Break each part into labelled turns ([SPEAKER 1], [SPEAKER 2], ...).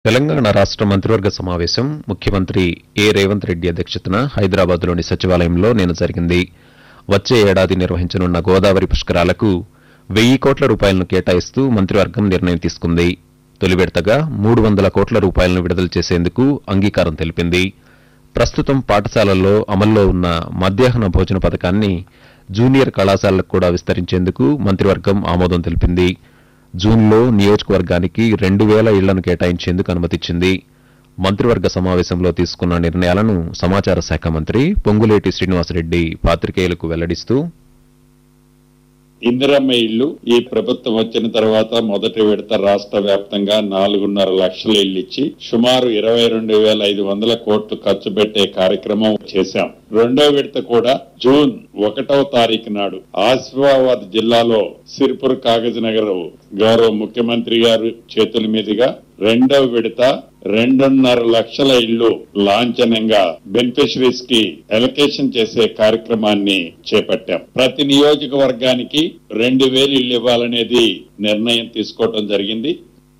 [SPEAKER 1] తెలంగాణ రాష్ట్ర మంత్రివర్గ సమావేశం ముఖ్యమంత్రి ఏ రేవంత్ రెడ్డి అధ్యక్షతన హైదరాబాద్లోని సచివాలయంలో నిన్న జరిగింది వచ్చే ఏడాది నిర్వహించనున్న గోదావరి పుష్కరాలకు వెయ్యి కోట్ల రూపాయలను కేటాయిస్తూ మంత్రివర్గం నిర్ణయం తీసుకుంది తొలి విడతగా మూడు వందల కోట్ల రూపాయలను విడుదల చేసేందుకు అంగీకారం తెలిపింది ప్రస్తుతం పాఠశాలల్లో అమల్లో ఉన్న మధ్యాహ్న భోజన పథకాన్ని జూనియర్ కళాశాలలకు కూడా విస్తరించేందుకు మంత్రివర్గం ఆమోదం తెలిపింది జూన్లో నియోజకవర్గానికి రెండు వేల ఇళ్లను కేటాయించేందుకు అనుమతిచ్చింది మంత్రివర్గ సమావేశంలో తీసుకున్న నిర్ణయాలను సమాచార శాఖ మంత్రి పొంగులేటి శ్రీనివాసరెడ్డి పాత్రికేయులకు వెల్లడిస్తూ
[SPEAKER 2] ఇందిరమ్మ ఇళ్లు ఈ ప్రభుత్వం వచ్చిన తర్వాత మొదటి విడత రాష్ట్ర వ్యాప్తంగా నాలుగున్నర లక్షల ఇళ్లు ఇచ్చి సుమారు ఇరవై రెండు వేల ఐదు వందల కోట్లు ఖర్చు పెట్టే కార్యక్రమం చేశాం రెండో విడత కూడా జూన్ ఒకటవ తారీఖు నాడు ఆసిఫాబాద్ జిల్లాలో సిరిపుర్ కాగజ్ నగర్ గౌరవ ముఖ్యమంత్రి గారు చేతుల మీదుగా రెండవ విడత రెండున్నర లక్షల ఇళ్లు లాంఛనంగా బెనిఫిషరీస్ కి ఎలకేషన్ చేసే కార్యక్రమాన్ని చేపట్టాం ప్రతి నియోజకవర్గానికి రెండు వేలు ఇళ్లు ఇవ్వాలనేది నిర్ణయం తీసుకోవటం జరిగింది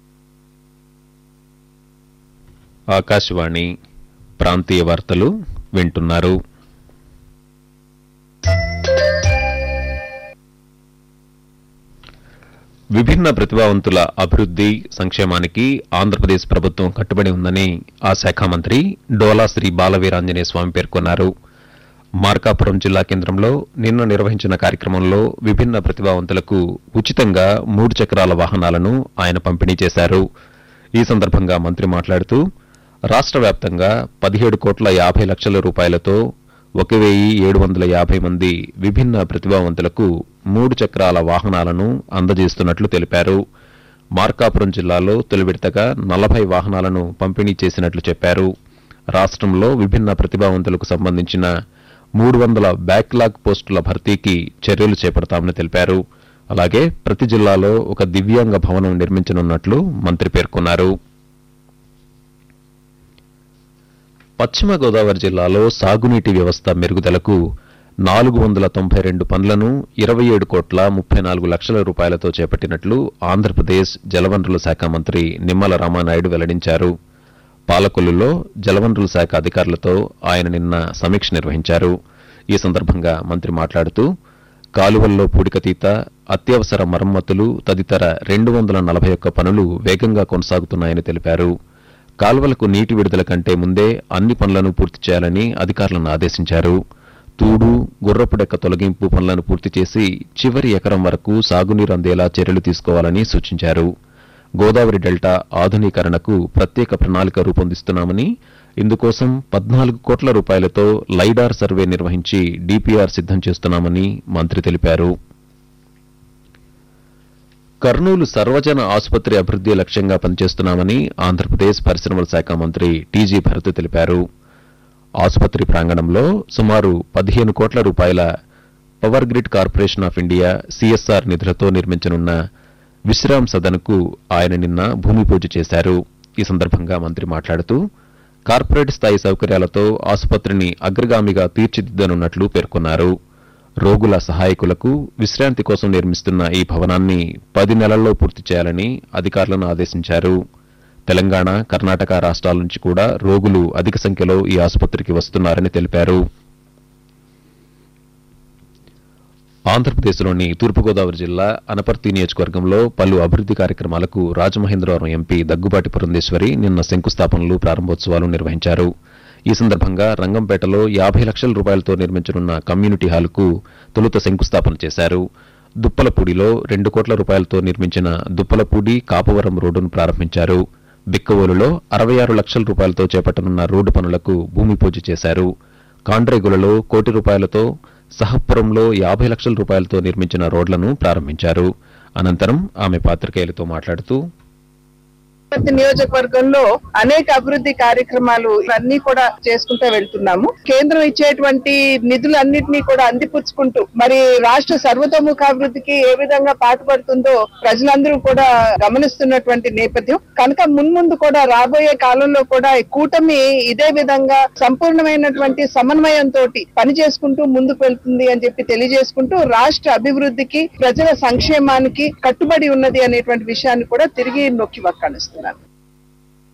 [SPEAKER 1] ఆకాశవాణి ప్రాంతీయ వార్తలు వింటున్నారు విభిన్న ప్రతిభావంతుల అభివృద్ధి సంక్షేమానికి ఆంధ్రప్రదేశ్ ప్రభుత్వం కట్టుబడి ఉందని ఆ శాఖ మంత్రి డోలా శ్రీ బాలవీరాంజనేయ స్వామి పేర్కొన్నారు మార్కాపురం జిల్లా కేంద్రంలో నిన్న నిర్వహించిన కార్యక్రమంలో విభిన్న ప్రతిభావంతులకు ఉచితంగా మూడు చక్రాల వాహనాలను ఆయన పంపిణీ చేశారు ఈ సందర్భంగా మంత్రి మాట్లాడుతూ రాష్ట్ర వ్యాప్తంగా పదిహేడు కోట్ల యాభై లక్షల రూపాయలతో ఒక వెయ్యి ఏడు వందల యాభై మంది విభిన్న ప్రతిభావంతులకు మూడు చక్రాల వాహనాలను అందజేస్తున్నట్లు తెలిపారు మార్కాపురం జిల్లాలో తొలి విడతగా నలభై వాహనాలను పంపిణీ చేసినట్లు చెప్పారు రాష్ట్రంలో విభిన్న ప్రతిభావంతులకు సంబంధించిన మూడు వందల బ్యాక్లాగ్ పోస్టుల భర్తీకి చర్యలు చేపడతామని తెలిపారు అలాగే ప్రతి జిల్లాలో ఒక దివ్యాంగ భవనం నిర్మించనున్నట్లు మంత్రి పేర్కొన్నారు పశ్చిమ గోదావరి జిల్లాలో సాగునీటి వ్యవస్థ మెరుగుదలకు నాలుగు వందల తొంభై రెండు పనులను ఇరవై ఏడు కోట్ల ముప్పై నాలుగు లక్షల రూపాయలతో చేపట్టినట్లు ఆంధ్రప్రదేశ్ జలవనరుల శాఖ మంత్రి నిమ్మల రామానాయుడు వెల్లడించారు పాలకొల్లులో జలవనరుల శాఖ అధికారులతో ఆయన నిన్న సమీక్ష నిర్వహించారు ఈ సందర్భంగా మంత్రి మాట్లాడుతూ కాలువల్లో పూడికతీత అత్యవసర మరమ్మతులు తదితర రెండు వందల నలభై ఒక్క పనులు వేగంగా కొనసాగుతున్నాయని తెలిపారు కాలువలకు నీటి విడుదల కంటే ముందే అన్ని పనులను పూర్తి చేయాలని అధికారులను ఆదేశించారు తూడు గుర్రపుడెక్క తొలగింపు పనులను పూర్తి చేసి చివరి ఎకరం వరకు సాగునీరు అందేలా చర్యలు తీసుకోవాలని సూచించారు గోదావరి డెల్టా ఆధునీకరణకు ప్రత్యేక ప్రణాళిక రూపొందిస్తున్నామని ఇందుకోసం పద్నాలుగు కోట్ల రూపాయలతో లైడార్ సర్వే నిర్వహించి డీపీఆర్ సిద్ధం చేస్తున్నామని మంత్రి తెలిపారు కర్నూలు సర్వజన ఆసుపత్రి అభివృద్ధి లక్ష్యంగా పనిచేస్తున్నామని ఆంధ్రప్రదేశ్ పరిశ్రమల శాఖ మంత్రి టీజీ భరత్ తెలిపారు ఆసుపత్రి ప్రాంగణంలో సుమారు పదిహేను కోట్ల రూపాయల power grid corporation of India CSR నిధులతో నిర్మించనున్న విశ్రామ్ సదన్కు ఆయన నిన్న భూమి పూజ చేశారు ఈ సందర్భంగా మంత్రి మాట్లాడుతూ కార్పొరేట్ స్థాయి సౌకర్యాలతో ఆసుపత్రిని అగ్రగామిగా తీర్చిదిద్దనున్నట్లు పేర్కొన్నారు రోగుల సహాయకులకు విశ్రాంతి కోసం నిర్మిస్తున్న ఈ భవనాన్ని పది నెలల్లో పూర్తి చేయాలని అధికారులను ఆదేశించారు తెలంగాణ కర్ణాటక రాష్ట్రాల నుంచి కూడా రోగులు అధిక సంఖ్యలో ఈ ఆసుపత్రికి వస్తున్నారని తెలిపారు ఆంధ్రప్రదేశ్లోని తూర్పుగోదావరి జిల్లా అనపర్తి నియోజకవర్గంలో పలు అభివృద్ధి కార్యక్రమాలకు రాజమహేంద్రవరం ఎంపీ దగ్గుబాటి పురంధేశ్వరి నిన్న శంకుస్థాపనలు ప్రారంభోత్సవాలు నిర్వహించారు ఈ సందర్భంగా రంగంపేటలో యాభై లక్షల రూపాయలతో నిర్మించనున్న కమ్యూనిటీ హాల్కు తొలుత శంకుస్థాపన చేశారు దుప్పలపూడిలో రెండు కోట్ల రూపాయలతో నిర్మించిన దుప్పలపూడి కాపవరం రోడ్డును ప్రారంభించారు బిక్కవోలులో అరవై ఆరు లక్షల రూపాయలతో చేపట్టనున్న రోడ్డు పనులకు భూమి పూజ చేశారు కాండ్రేగులలో కోటి రూపాయలతో సహపురంలో యాభై లక్షల రూపాయలతో నిర్మించిన రోడ్లను ప్రారంభించారు అనంతరం ఆమె పాత్రికేయులతో మాట్లాడుతూ
[SPEAKER 3] ప్రతి నియోజకవర్గంలో అనేక అభివృద్ధి కార్యక్రమాలు అన్ని కూడా చేసుకుంటూ వెళ్తున్నాము కేంద్రం ఇచ్చేటువంటి నిధులన్నింటినీ కూడా అందిపుచ్చుకుంటూ మరి రాష్ట్ర సర్వతోముఖాభివృద్ధికి ఏ విధంగా పాటుపడుతుందో ప్రజలందరూ కూడా గమనిస్తున్నటువంటి నేపథ్యం కనుక మున్ముందు కూడా రాబోయే కాలంలో కూడా ఈ కూటమి ఇదే విధంగా సంపూర్ణమైనటువంటి సమన్వయంతో పని చేసుకుంటూ ముందుకు వెళ్తుంది అని చెప్పి తెలియజేసుకుంటూ రాష్ట్ర అభివృద్ధికి ప్రజల సంక్షేమానికి కట్టుబడి ఉన్నది అనేటువంటి విషయాన్ని కూడా తిరిగి నొక్కి వక్కాణిస్తున్నాను